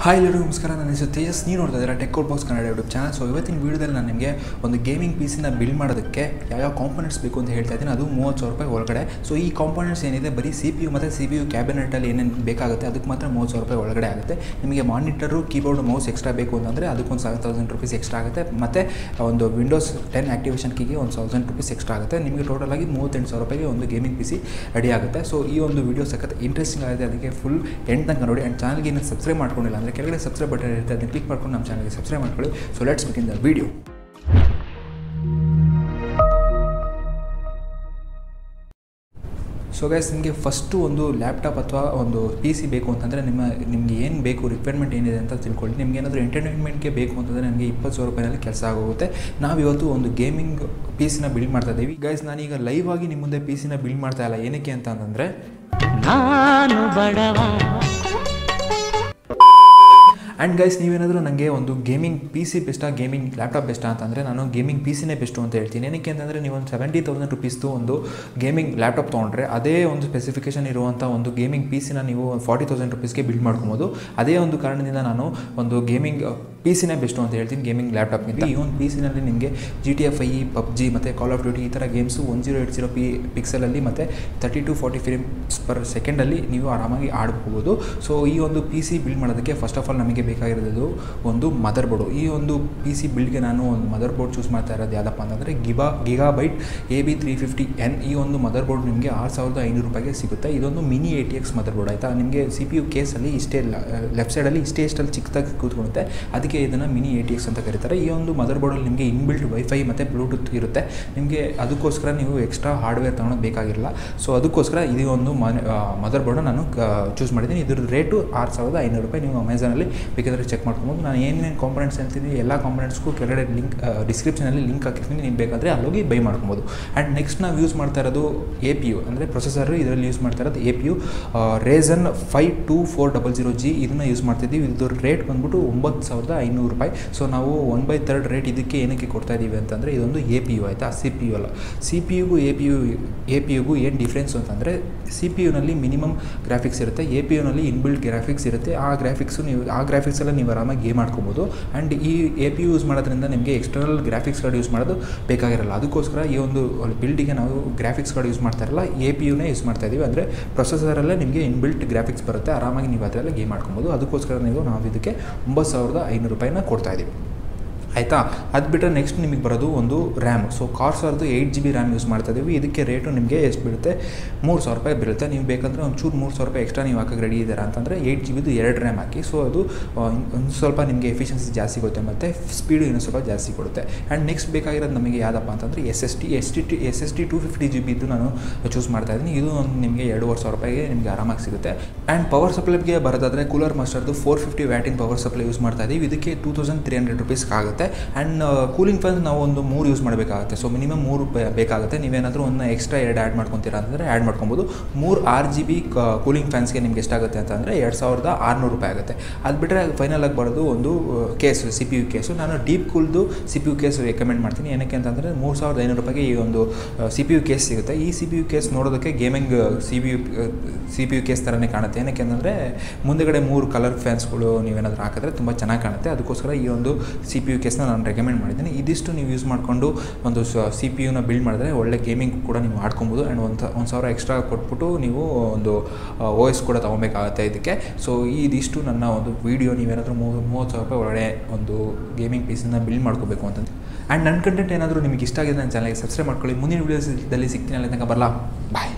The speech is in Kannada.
ಹಾಯ್ ಎಲ್ಲರಿಗೂ ನಮಸ್ಕಾರ ನನ್ನ ಹೆಸರು ತೇಜಸ್ ನೀವು ನೋಡ್ತಾ ಇದ್ದೀರಾ tech out box Kannada YouTube channel so ಇವತ್ತಿನ ವೀಡಿಯೋದಲ್ಲಿ ನಾನು ನಿಮಗೆ ಒಂದು ಗೇಮಿಂಗ್ ಪೀಸಿನ ಬಿಲ್ಡ್ ಮಾಡೋದಕ್ಕೆ ಯಾವ್ಯಾವ ಕಾಂಪೊನೆಂಟ್ಸ್ ಬೇಕು ಅಂತ ಹೇಳ್ತಾ ಇದ್ದೀನಿ ಅದು ಮೂವತ್ತು ಸಾವಿರ ರೂಪಾಯಿ ಒಳಗಡೆ ಸೊ ಈ ಕಾಂಪೊನೆಂಟ್ಸ್ ಏನಿದೆ ಬರೀ ಸಿ ಪಿ ಯು ಮತ್ತು ಸಿ ಪಿ ಯು ಕ್ಯಾಬಿನೆಟಲ್ಲಿ ಏನೇನು ಬೇಕಾಗುತ್ತೆ ಅದಕ್ಕೆ ಮಾತ್ರ ಮೂವತ್ತು ಸಾವಿರ ರೂಪಾಯಿ ಒಳಗಡೆ ಆಗುತ್ತೆ ನಿಮಗೆ ಮಾನಿಟರು ಕೀಬೋರ್ಡ್ ಮೌಸ್ ಎಕ್ಸ್ಟ್ರಾ ಬೇಕು ಅಂತಂದರೆ ಅದಕ್ಕೊಂದು ಸೆವೆನ್ ತೌಸಂಡ್ ರುಪೀಸ್ ಎಕ್ಸ್ಟ್ರಾ ಆಗುತ್ತೆ ಮತ್ತು ಒಂದು ವಿಂಡೋಸ್ ಟೆನ್ ಆ್ಯಕ್ಟಿವೇಷನ್ ಕೀಗೆ ಒಂದು ತೌಸಂಡ್ ರುಪೀಸ್ ಎಕ್ಸ್ಟ್ರಾ ಆಗುತ್ತೆ ನಿಮಗೆ ಟೋಟಲ್ ಆಗಿ ಮೂವತ್ತೆಂಟು ಸಾವಿರ ರೂಪಾಯಿಗೆ ಒಂದು ಗೇಮಿಂಗ್ ಪಿ ಸಿ ರೆಡಿ ಆಗುತ್ತೆ ಸೊ ಈ ಒಂದು ವಿಡಿಯೋ ಸಖತ್ ಇಂಟ್ರೆಸ್ಟಿಂಗ್ ಆಗಿದೆ ಅದಕ್ಕೆ ಫುಲ್ ಎಂಡ್ ತನಕ ನೋಡಿ ಆ್ಯಂಡ್ ಚಾನಲ್ಗೆ ಇನ್ನೂ ಸಬ್ಸ್ಕ್ರೈಬ್ ಮಾಡ್ಕೊಂಡಿಲ್ಲ ಅಂದರೆ ಕೆಳಗಡೆ ಸಬ್ಸ್ಕ್ರೈಬ್ ಬಟನ್ ಇರುತ್ತೆ ಅದನ್ನು ಕ್ಲಿಕ್ ಮಾಡ್ಕೊಂಡು ನಮ್ಮ ಚಾನಲ್ಗೆ ಸಬ್ಸ್ಕ್ರೈಬ್ ಮಾಡ್ಕೊಳ್ಳಿ so let's begin the video so guys ನಿಮಗೆ ಫಸ್ಟು ಒಂದು ಲ್ಯಾಪ್ಟಾಪ್ ಅಥವಾ ಒಂದು ಪಿ ಸಿ ಬೇಕು ಅಂತಂದರೆ ನಿಮ್ಮ ನಿಮಗೆ ಏನು ಬೇಕು ರಿಕ್ವೈರ್ಮೆಂಟ್ ಏನಿದೆ ಅಂತ ತಿಳ್ಕೊಳ್ಳಿ ನಿಮ್ಗೆ ಏನಾದರೂ ಎಂಟರ್ಟೈನ್ಮೆಂಟ್ಗೆ ಬೇಕು ಅಂತಂದರೆ ನನಗೆ ಇಪ್ಪತ್ತು ಸಾವಿರ ರೂಪಾಯಿನಲ್ಲಿ ಕೆಲಸ ಆಗೋಗುತ್ತೆ ನಾವು ಇವತ್ತು ಒಂದು ಗೇಮಿಂಗ್ ಪಿ ಸಿನ ಬಿಲ್ಡ್ ಮಾಡ್ತಾ ಇದ್ದೀವಿ ಗೈಸ್ ನಾನೀಗ ಲೈವ್ ಆಗಿ ನಿಮ್ಮ ಮುಂದೆ ಪಿ ಸಿನ ಬಿಲ್ಡ್ ಮಾಡ್ತಾ ಇಲ್ಲ ಏನಕ್ಕೆ ಅಂತ ಅಂತಂದರೆ ನಾನು ಬಡವ ಆ್ಯಂಡ್ ಗೈಸ್ ನೀವೇನಾದರೂ ನನಗೆ ಒಂದು ಗೇಮಿಂಗ್ ಪಿ ಸಿ ಬೆಸ್ಟಾ ಗೇಮಿಂಗ್ ಲ್ಯಾಪ್ಟಾಪ್ ಬೆಸ್ಟಾ ಅಂತಂದರೆ ನಾನು ಗೇಮಿಂಗ್ ಪಿ ಸಿನೇ ಬೆಸ್ಟು ಅಂತ ಹೇಳ್ತೀನಿ ಏನಕ್ಕೆ ಅಂತಂದರೆ ನೀವು ಒಂದು ಸೆವೆಂಟಿ ತೌಸಂಡ್ ರುಪೀಸ್ದು ಒಂದು ಗೇಮಿಂಗ್ ಲ್ಯಾಪ್ಟಾಪ್ ತೊಗೊಂಡ್ರೆ ಅದೇ ಒಂದು ಸ್ಪೆಸಿಫಿಕೇಷನ್ ಇರುವಂಥ ಒಂದು ಗೇಮಿಂಗ್ ಪಿ ಸಿನ ನೀವು ಫಾರ್ಟಿ ತೌಸಂಡ್ ರುಪೀಸ್ಗೆ ಬಿಲ್ಡ್ ಮಾಡ್ಕೊಬೋದು ಅದೇ ಒಂದು ಕಾರಣದಿಂದ ನಾನು ಒಂದು ಗೇಮಿಂಗ್ ಪಿ ಸಿನೇ ಬೆಸ್ಟು ಅಂತ ಹೇಳ್ತೀನಿ ಗೇಮಿಂಗ್ ಲ್ಯಾಪ್ಟಾಪ್ಗಿಂತ ಈ ಒಂದು ಪಿ ಸಿನಲ್ಲಿ ನಿಮಗೆ G T F I PUBG ಮತ್ತು ಕಾಲ್ ಆಫ್ ಡ್ಯೂಟಿ ಈ ಥರ games one zero eight zero P ಪಿಕ್ಸಲಲ್ಲಿ ಮತ್ತು thirty to forty frames per ಸೆಕೆಂಡಲ್ಲಿ ನೀವು ಆರಾಮಾಗಿ ಆಡ್ಬೋದು ಸೊ ಈ ಒಂದು ಪಿ ಸಿ ಬಿಲ್ಡ್ ಮಾಡೋದಕ್ಕೆ ಫಸ್ಟ್ ಆಫ್ ಆಲ್ ನಮಗೆ ಬೇಕಾಗಿರೋದು ಒಂದು ಮದರ್ ಬೋರ್ಡು ಈ ಒಂದು ಪಿ ಸಿ ಬಿಲ್ಡ್ಗೆ ನಾನು ಒಂದು ಮದರ್ ಬೋರ್ಡ್ ಚೂಸ್ ಮಾಡ್ತಾ ಇರೋದು ಯಾವುದಪ್ಪ ಅಂತಂದರೆ ಗಿಬಾ gigabyte A B three fifty N ಈ ಒಂದು ಮದರ್ ಬೋರ್ಡ್ ನಿಮಗೆ ಆರು ಸಾವಿರದ ಐನೂರು ರೂಪಾಯಿಗೆ ಸಿಗುತ್ತೆ ಇದೊಂದು mini A T X motherboard ಆಯಿತಾ ನಿಮಗೆ ಸಿ ಪಿ ಯು ಕೇಸಲ್ಲಿ ಇಷ್ಟೇ ಲೆಫ್ಟ್ ಸೈಡಲ್ಲಿ ಇಷ್ಟೇ ಇಷ್ಟಲ್ಲಿ ಚಿಕ್ಕದಾಗಿ ಕೂತ್ಕೊಳ್ಳುತ್ತೆ ಅದಕ್ಕೆ ಇದನ್ನು ಮಿನಿ ಎ ಟಿ ಎಕ್ಸ್ ಅಂತ ಕರೀತಾರೆ ಈ ಒಂದು ಮದರ್ ಬೋರ್ಡಲ್ಲಿ ನಿಮಗೆ ಇನ್ಬಿಲ್ಟ್ ವೈಫೈ ಮತ್ತು ಬ್ಲೂಟೂತ್ ಇರುತ್ತೆ ನಿಮಗೆ ಅದಕ್ಕೋಸ್ಕರ ನೀವು ಎಕ್ಸ್ಟ್ರಾ ಹಾರ್ಡ್ವೇರ್ ತೊಗೊಳೋದು ಬೇಕಾಗಿರಲ್ಲ ಸೊ ಅದಕ್ಕೋಸ್ಕರ ಇದು ಒಂದು ಮದರ್ ಬೋರ್ಡ್ ನಾನು ಚೂಸ್ ಮಾಡಿದ್ದೀನಿ ಇದ್ರ ರೇಟು ಆರು ಸಾವಿರದ ಐನೂರು ರೂಪಾಯಿ ನೀವು ಅಮೆಝಾನಲ್ಲಿ ಬೇಕಾದರೆ ಚೆಕ್ ಮಾಡ್ಕೊಬೋದು ನಾನು ಏನೇನು ಕಾಂಪೊನೆಂಟ್ಸ್ ಹೇಳ್ತೀನಿ ಎಲ್ಲ ಕಾಂಪೊನೆಂಟ್ಸ್ಗೂ ಕೆಳಗಡೆ ಲಿಂಕ್ ಡಿಸ್ಕ್ರಿಪ್ಷನಲ್ಲಿ ಲಿಂಕ್ ಹಾಕಿರ್ತೀನಿ ನೀವು ಬೇಕಾದರೆ ಅಲ್ಲೋಗಿ ಬೈ ಮಾಡ್ಕೊಬೋದು ಆ್ಯಂಡ್ ನೆಕ್ಸ್ಟ್ ನಾವು ಯೂಸ್ ಮಾಡ್ತಾ ಇರೋದು ಎ ಪಿ ಯು ಅಂದರೆ ಪ್ರೊಸೆಸರ್ ಇದರಲ್ಲಿ ಯೂಸ್ ಮಾಡ್ತಾ ಇರೋದು A P U Ryzen five two four double zero G ಇದನ್ನು ಯೂಸ್ ಮಾಡ್ತಿದ್ದೀವಿ ಇದ್ರ ರೇಟ್ ಬಂದ್ಬಿಟ್ಟು ಒಂಬತ್ತು ಸಾವಿರದ ಐನೂರು ರೂಪಾಯಿ ಸೊ ನಾವು ಒನ್ ಬೈ ತರ್ಡ್ ರೇಟ್ ಇದಕ್ಕೆ ಏನಕ್ಕೆ ಕೊಡ್ತಾ ಇದ್ದೀವಿ ಅಂತಂದರೆ ಇದೊಂದು ಎ ಪಿ ಯು ಆಯಿತಾ ಸಿ ಪಿ ಯು ಅಲ್ಲ ಸಿ ಪಿ ಯುಗೂ A P U A P ಯುಗೂ ಏನು ಡಿಫ್ರೆನ್ಸ್ ಅಂತಂದರೆ ಸಿ ಪಿ ಯುನಲ್ಲಿ ಮಿನಿಮಮ್ ಗ್ರಾಫಿಕ್ಸ್ ಇರುತ್ತೆ ಎ ಪಿ ಯುನಲ್ಲಿ ಇನ್ಬಿಲ್ಟ್ ಗ್ರಾಫಿಕ್ಸ್ ಇರುತ್ತೆ ಆ ಗ್ರಾಫಿಕ್ಸು ನೀವು ಆ ಗ್ರಾಫಿಕ್ಸೆಲ್ಲ ನೀವು ಆರಾಮಾಗಿ ಗೇಮ್ ಆಡ್ಕೊಬೋದು ಆ್ಯಂಡ್ ಈ ಎ ಪಿ ಯು ಯೂಸ್ ಮಾಡೋದ್ರಿಂದ ನಿಮಗೆ ಎಕ್ಸ್ಟರ್ನಲ್ ಗ್ರಾಫಿಕ್ಸ್ ಕಾರ್ಡ್ ಯೂಸ್ ಮಾಡೋದು ಬೇಕಾಗಿರಲ್ಲ ಅದಕ್ಕೋಸ್ಕರ ಈ ಒಂದು ಬಿಲ್ಡಿಗೆ ನಾವು ಗ್ರಾಫಿಕ್ಸ್ ಕಾರ್ಡ್ ಯೂಸ್ ಮಾಡ್ತಾ ಇರಲ್ಲ ಎ ಪಿ ಯುನೇ ಯೂಸ್ ಮಾಡ್ತಾ ಇದ್ದೀವಿ ಅಂದರೆ ಪ್ರೊಸೆಸರಲ್ಲೇ ನಿಮಗೆ ಇನ್ಬಿಲ್ಟ್ ಗ್ರಾಫಿಕ್ಸ್ ಬರುತ್ತೆ ಆರಾಮಾಗಿ ನೀವು ಅದರಲ್ಲೇ ಗೇಮ್ ಆಡ್ಕೊಬೋದು ಅದಕ್ಕೋಸ್ಕರ ನೀವು ನಾವು ಇದಕ್ಕೆ ಒಂಬತ್ತು ಸಾವಿರದ ಐನೂರು ರೂಪಾಯಿನ ಕೊಡ್ತಾ ಇದ್ದೀವಿ ಆಯಿತಾ ಅದು ಬಿಟ್ಟರೆ ನೆಕ್ಸ್ಟ್ ನಿಮಗೆ ಬರೋದು ಒಂದು ರ್ಯಾಮ್ ಸೊ ಕಾರ್ಸರ್ದು eight G B RAM use ಮಾಡ್ತಾ ಇದ್ದೀವಿ ಇದಕ್ಕೆ ರೇಟು ನಿಮಗೆ ಎಷ್ಟು ಬೀಳುತ್ತೆ ಮೂರು ಸಾವಿರ ರೂಪಾಯಿ ಬೀಳುತ್ತೆ ನೀವು ಬೇಕಂದರೆ ಒಂದು ಚೂರು ಮೂರು ಸಾವಿರ ರೂಪಾಯಿ ಎಕ್ಸ್ಟ್ರಾ ನೀವು ಹಾಕಕ್ಕೆ ರೆಡಿ ಇದ್ದೀರಾ ಅಂತಂದರೆ ಏಯ್ಟ್ ಜಿ ಬಿದು ಎರಡು ರ್ಯಾಮ್ ಹಾಕಿ ಸೊ ಅದು ಒಂದು ಸ್ವಲ್ಪ ನಿಮಗೆ ಎಫಿಷಿಯನ್ಸಿ ಜಾಸ್ತಿ ಕೊಡುತ್ತೆ ಮತ್ತು ಸ್ಪೀಡು ಇನ್ನೂ ಸ್ವಲ್ಪ ಜಾಸ್ತಿ ಕೊಡುತ್ತೆ ಆ್ಯಂಡ್ ನೆಕ್ಸ್ಟ್ ಬೇಕಾಗಿರೋದು ನಮಗೆ ಯಾವುದಪ್ಪ ಅಂತಂದರೆ S S T S T T S S T two fifty G ಬಿದ್ದು ನಾನು ಚೂಸ್ ಮಾಡ್ತಾ ಇದ್ದೀನಿ ಇದು ಒಂದು ನಿಮಗೆ ಎರಡೂವರೆ ಸಾವಿರ ರೂಪಾಯಿಗೆ ನಿಮಗೆ ಆರಾಮಾಗಿ ಸಿಗುತ್ತೆ ಆ್ಯಂಡ್ ಪವರ್ ಸಪ್ಲೈಗೆ ಬರೋದಾದರೆ ಕೂಲರ್ ಮಾಸ್ಟರ್ದು ಫೋರ್ ಫಿಫ್ಟಿ ವ್ಯಾಟಿನ್ ಪವರ್ ಸಪ್ಲೈ ಯೂಸ್ ಮಾಡ್ತಾ ಇದ್ದೀವಿ ಇದಕ್ಕೆ ಟೂ ತೌಸಂಡ್ ತ್ರೀ ಹಂಡ್ರೆಡ್ ರುಪೀಸ್ಗೆ ಆಗುತ್ತೆ ಆ್ಯಂಡ್ ಕೂಲಿಂಗ್ ಫ್ಯಾನ್ಸ್ ನಾವು ಒಂದು ಮೂರು ಯೂಸ್ ಮಾಡಬೇಕಾಗುತ್ತೆ ಸೊ ಮಿನಿಮಮ್ ಮೂರು ಬೇಕಾಗುತ್ತೆ ನೀವೇನಾದರೂ ಒಂದು ಎಕ್ಸ್ಟ್ರಾ ಎರಡು ಆ್ಯಡ್ ಮಾಡ್ಕೊತೀರಾ ಅಂತಂದರೆ ಆ್ಯಡ್ ಮಾಡ್ಕೊಬೋದು ಮೂರು ಆರು ಜಿ ಬಿ ಕೂಲಿಂಗ್ ಫ್ಯಾನ್ಸ್ಗೆ ನಿಮ್ಗೆ ಎಷ್ಟಾಗುತ್ತೆ ಅಂತಂದರೆ ಎರಡು ಸಾವಿರದ ಆರುನೂರು ರೂಪಾಯಿ ಆಗುತ್ತೆ ಅದು ಬಿಟ್ಟರೆ ಫೈನಲ್ ಆಗಿ ಬರೋದು ಒಂದು case C P U case ನಾನು ಡೀಪ್ ಕೂಲ್ದು C P U case recommend ಮಾಡ್ತೀನಿ ಏನಕ್ಕೆ ಅಂತಂದರೆ ಮೂರು ಸಾವಿರದ ಐನೂರು ರೂಪಾಯಿಗೆ ಈ ಒಂದು ಸಿ ಪಿ ಯು ಕೇಸ್ ಸಿಗುತ್ತೆ ಈ ಸಿ ಪಿ ಯು ಕೇಸ್ ನೋಡೋದಕ್ಕೆ gaming C P U C P U case ಥರನೇ ಕಾಣುತ್ತೆ ಏನಕ್ಕೆ ಅಂತಂದರೆ ಮುಂದೆಗಡೆ ಮೂರು ಕಲರ್ ಫ್ಯಾನ್ಸ್ಗಳು ನೀವೇನಾದರೂ ಹಾಕಿದ್ರೆ ತುಂಬ ಚೆನ್ನಾಗಿ ಕಾಣುತ್ತೆ ಅದಕ್ಕೋಸ್ಕರ ಈ ಒಂದು ಸಿ ಪಿ ಯು ಕೇಸ್ನ ನಾನು ರೆಕಮೆಂಡ್ ಮಾಡಿದ್ದೀನಿ ಇದಿಷ್ಟು ನೀವು ಯೂಸ್ ಮಾಡಿಕೊಂಡು ಒಂದು ಸಿ ಪಿ ಯುನ ಬಿಲ್ಡ್ ಮಾಡಿದ್ರೆ ಒಳ್ಳೆ ಗೇಮಿಂಗ್ ಕೂಡ ನೀವು ಆಡ್ಕೊಬೋದು ಆ್ಯಂಡ್ ಒಂದು ಒಂದು ಸಾವಿರ ಎಕ್ಸ್ಟ್ರಾ ಕೊಟ್ಬಿಟ್ಟು ನೀವು ಒಂದು ಓ ಎಸ್ ಕೂಡ ತೊಗೊಬೇಕಾಗುತ್ತೆ ಇದಕ್ಕೆ ಸೊ ಇದಿಷ್ಟು ನನ್ನ ಒಂದು ವೀಡಿಯೋ ನೀವೇನಾದರೂ ಮೂರು ಮೂವತ್ತು ಸಾವಿರ ರೂಪಾಯಿ ಒಳಗಡೆ ಒಂದು ಗೇಮಿಂಗ್ ಪೀಸನ್ನು ಬಿಲ್ಡ್ ಮಾಡ್ಕೋಬೇಕು ಅಂತ ಆ್ಯಂಡ್ ನನ್ನ ಕಂಟೆಂಟ್ ಏನಾದರೂ ನಿಮಗೆ ಇಷ್ಟ ಆಗಿದೆ ನನ್ನ ಚಾನಲ್ಗೆ ಸಬ್ಸ್ಕ್ರೈಬ್ ಮಾಡ್ಕೊಳ್ಳಿ ಮುಂದಿನ ವೀಡಿಯೋಸಲ್ಲಿ ಸಿಗ್ತೀನಿ ಅಲ್ಲಿ ತನಕ ಬರಲ್ಲ ಬಾಯ್